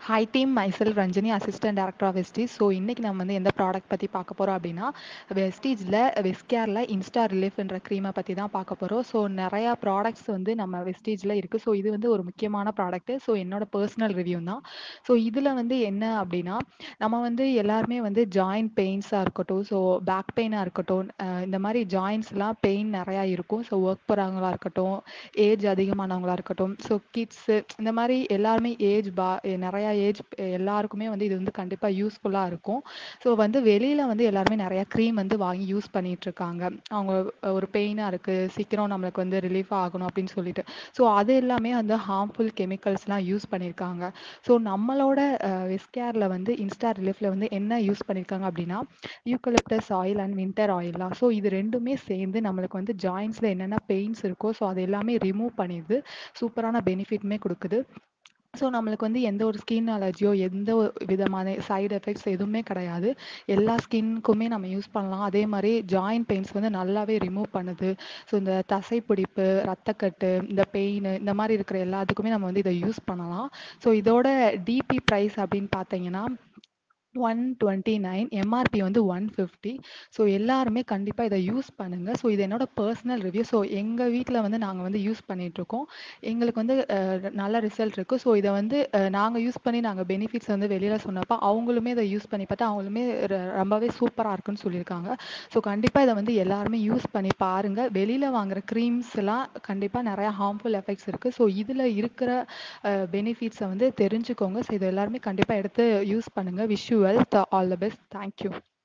high team myself Ranjani assistant director of Vestige so இன்றைக்கி நம்ம வந்து எந்த ப்ராடக்ட் பற்றி பார்க்க போகிறோம் அப்படின்னா வெஸ்டீஜில் வெஸ்கேரில் இன்ஸ்டா ரிலீஃப்ன்ற க்ரீமை பற்றி தான் பார்க்க போகிறோம் ஸோ நிறையா ப்ராடக்ட்ஸ் வந்து நம்ம வெஸ்டீஜில் இருக்குது ஸோ இது வந்து ஒரு முக்கியமான ப்ராடக்ட்டு ஸோ என்னோட பர்சனல் ரிவ்யூ தான் ஸோ இதில் வந்து என்ன அப்படின்னா நம்ம வந்து எல்லாருமே வந்து ஜாயிண்ட் பெயின்ஸாக இருக்கட்டும் ஸோ பேக் பெயினாக இருக்கட்டும் அஹ் இந்த மாதிரி ஜாயின்ஸ்லாம் பெயின் நிறையா இருக்கும் ஸோ ஒர்க் போகிறவங்களா இருக்கட்டும் ஏஜ் அதிகமானவங்களா இருக்கட்டும் ஸோ கிட்ஸு இந்த மாதிரி எல்லாருமே ஏஜ் பா நிறையா ஏஜ் எல்லாருக்குமே வந்து இது வந்து கண்டிப்பாக யூஸ்ஃபுல்லாக இருக்கும் ஸோ வந்து வெளியில் வந்து எல்லாருமே நிறையா க்ரீம் வந்து வாங்கி யூஸ் பண்ணிட்டு இருக்காங்க அவங்க ஒரு பெயினாக இருக்குது சீக்கிரம் நம்மளுக்கு வந்து ரிலீஃப் ஆகணும் அப்படின்னு சொல்லிட்டு ஸோ அது எல்லாமே வந்து ஹார்ம்ஃபுல் கெமிக்கல்ஸ்லாம் யூஸ் பண்ணியிருக்காங்க ஸோ நம்மளோட விஸ்கேரில் வந்து இன்ஸ்டா ரிலீஃபில் வந்து என்ன யூஸ் பண்ணியிருக்காங்க அப்படின்னா யூக்கலிப்டஸ் ஆயில் அண்ட் வின்டர் ஆயில்லாம் ஸோ இது ரெண்டுமே சேர்ந்து நம்மளுக்கு வந்து ஜாயின்ஸில் என்னென்ன பெயின்ஸ் இருக்கோ ஸோ அது எல்லாமே ரிமூவ் பண்ணிடுது சூப்பரான பெனிஃபிட்மே கொடுக்குது ஸோ நம்மளுக்கு வந்து எந்த ஒரு ஸ்கின் அலர்ஜியோ எந்த ஒரு விதமான சைடு எஃபெக்ட்ஸ் எதுவுமே கிடையாது எல்லா ஸ்கின்க்குமே நம்ம யூஸ் பண்ணலாம் அதே மாதிரி ஜாயின்ட் பெயின்ஸ் வந்து நல்லாவே ரிமூவ் பண்ணுது ஸோ இந்த தசைப்பிடிப்பு ரத்தக்கட்டு இந்த பெயின் இந்த மாதிரி இருக்கிற எல்லாத்துக்குமே நம்ம வந்து இதை யூஸ் பண்ணலாம் ஸோ இதோட டிபி ப்ரைஸ் அப்படின்னு பார்த்தீங்கன்னா ஒன் டுவெண்ட்டி நைன் எம்ஆர்பி வந்து ஒன் ஃபிஃப்டி ஸோ எல்லாருமே கண்டிப்பாக இதை யூஸ் பண்ணுங்கள் ஸோ இது என்னோட பர்சனல் ரிவ்யூ ஸோ எங்கள் வீட்டில் வந்து நாங்கள் வந்து யூஸ் பண்ணிகிட்ருக்கோம் எங்களுக்கு வந்து அஹ், நல்ல ரிசல்ட் இருக்குது ஸோ இதை வந்து நாங்கள் யூஸ் பண்ணி நாங்கள் பெனிஃபிட்ஸ் வந்து வெளியில் சொன்னப்போ அவங்களுமே இதை யூஸ் பண்ணி பார்த்தா அவங்களுமே ர- ரொம்பவே சூப்பராக இருக்குன்னு சொல்லியிருக்காங்க ஸோ கண்டிப்பாக இதை வந்து எல்லாருமே யூஸ் பண்ணி பாருங்கள் வெளியில் வாங்குற க்ரீம்ஸ் எல்லாம் கண்டிப்பாக நிறையா ஹார்ம்ஃபுல் எஃபெக்ட்ஸ் இருக்குது ஸோ இதில் இருக்கிற பெனிஃபிட்ஸை வந்து தெரிஞ்சுக்கோங்க ஸோ இது எல்லாருமே கண்டிப்பாக எடுத்து யூஸ் பண்ணுங்கள் wish you wealth all the best thank you